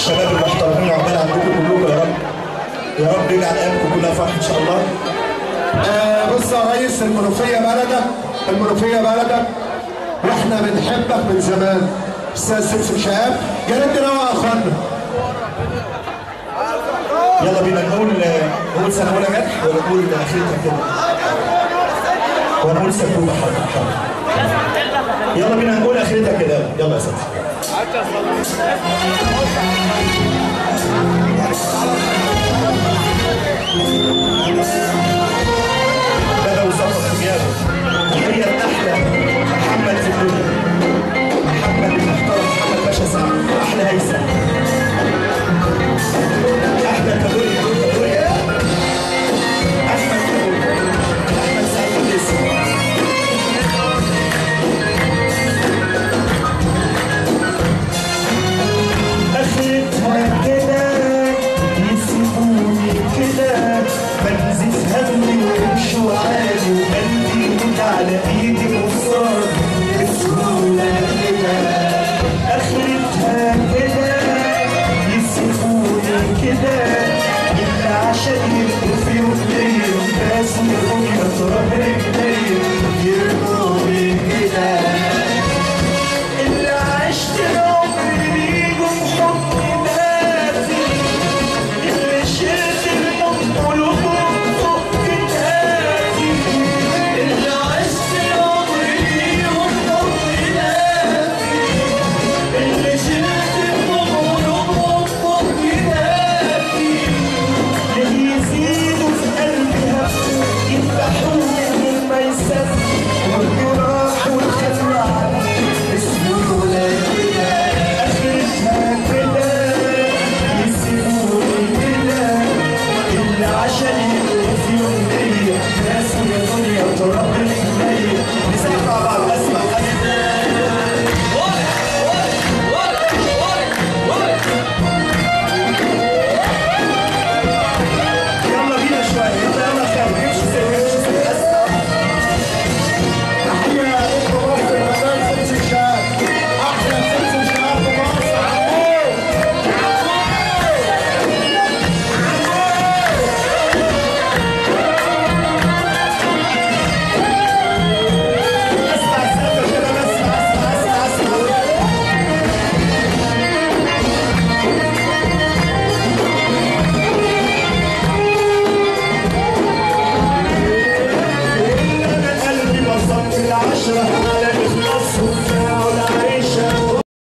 الشباب المحترمين عقبال عندكم كلكم يا رب يا رب يجعل ايامكم كلها فرح ان شاء الله آه بص يا ريس المنوفيه بلدك المنوفيه بلدك واحنا بنحبك من زمان استاذ سمسم شهاب يا ريت نروق يا اخوانا يلا بينا نقول نقول سنه اولى جرح ولا نقول اخرتها كده ونقول سكوبه حاضر حاضر يلا بينا نقول اخرتها كده يلا يا سيدي